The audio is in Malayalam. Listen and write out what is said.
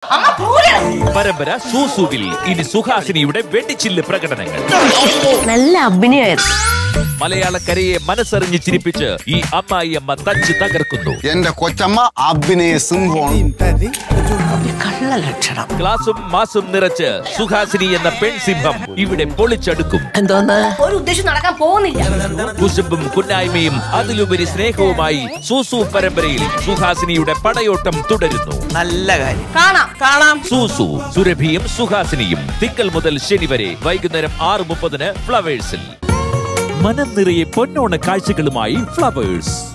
അമ്മ പൂരണം പരമ്പര സൂസുവിൽ ഇനി സുഹാസിനിയുടെ വെടിച്ചില്ല് പ്രകടനങ്ങൾ നല്ല അഭിനയമായിരുന്നു മലയാളക്കരയെ മനസ്സറിഞ്ഞ് ചിരിപ്പിച്ച് ഈ അമ്മായി അമ്മ തച്ച് തകർക്കുന്നു എന്റെ കൊച്ചമ്മ അഭിനയ സിംഹമാണ് കള്ള ലക്ഷണം ക്ലാസും മാസും നിറച്ച് സുഹാസിനി എന്ന പെൺസിംഹം ഇവിടെ പൊളിച്ചെടുക്കും എന്തോന്ന് ഒരു ഉദ്ദേശം നടക്കാൻ പോകുന്നില്ല കുശുമ്പും കുന്നായ്മയും അതിലുപരി സ്നേഹവുമായി സൂസു പരമ്പരയിൽ സുഹാസിനിയുടെ പടയോട്ടം തുടരുന്നു നല്ല കാര്യം കാണാം കാണാം സൂസു സുരഭിയും സുഹാസിനിയും തിങ്കൾ മുതൽ ശനി വരെ വൈകുന്നേരം ആറ് മുപ്പതിന് ഫ്ലവേഴ്സിൽ മനം നിറയെ പൊന്നോണ കാഴ്ചകളുമായി ഫ്ലവേഴ്സ്